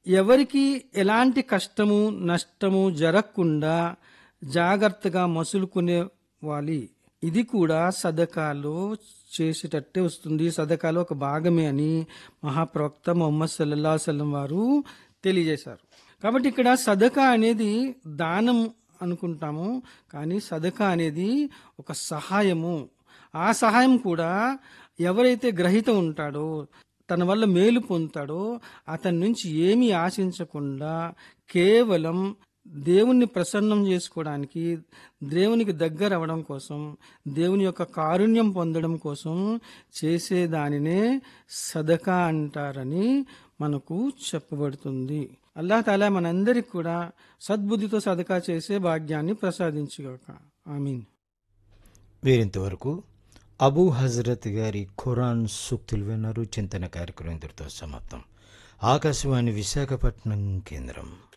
ఎవరికి ఎలాంటి కష్టము నష్టము జరగకుండా జాగ్రత్తగా మసులుకునే వాలి ఇది కూడా సదకాలో చేసేటట్టే వస్తుంది సదకాలో ఒక భాగమే అని మహాప్రవక్త మొహమ్మద్ సల్లల్లా సల్లం వారు తెలియజేశారు కాబట్టి ఇక్కడ సదకా అనేది దానం అనుకుంటాము కానీ సదకా అనేది ఒక సహాయము ఆ సహాయం కూడా ఎవరైతే గ్రహీత ఉంటాడో తన వల్ల మేలు పొందుతాడో అతని నుంచి ఏమీ ఆశించకుండా కేవలం దేవుణ్ణి ప్రసన్నం చేసుకోవడానికి దేవునికి దగ్గర అవ్వడం కోసం దేవుని యొక్క కారుణ్యం పొందడం కోసం చేసే దానినే సదకా అంటారని మనకు చెప్పబడుతుంది అల్లా తాలా మనందరికి కూడా సద్బుద్ధితో సదకా చేసే భాగ్యాన్ని ప్రసాదించుగాక ఆమీన్ వీరింతవరకు అబూ హజరత్ గారి ఖురాన్ సూక్తులు విన్నారు చింతన కార్యక్రమం ఇంతటితో సమాప్తం ఆకాశవాణి విశాఖపట్నం కేంద్రం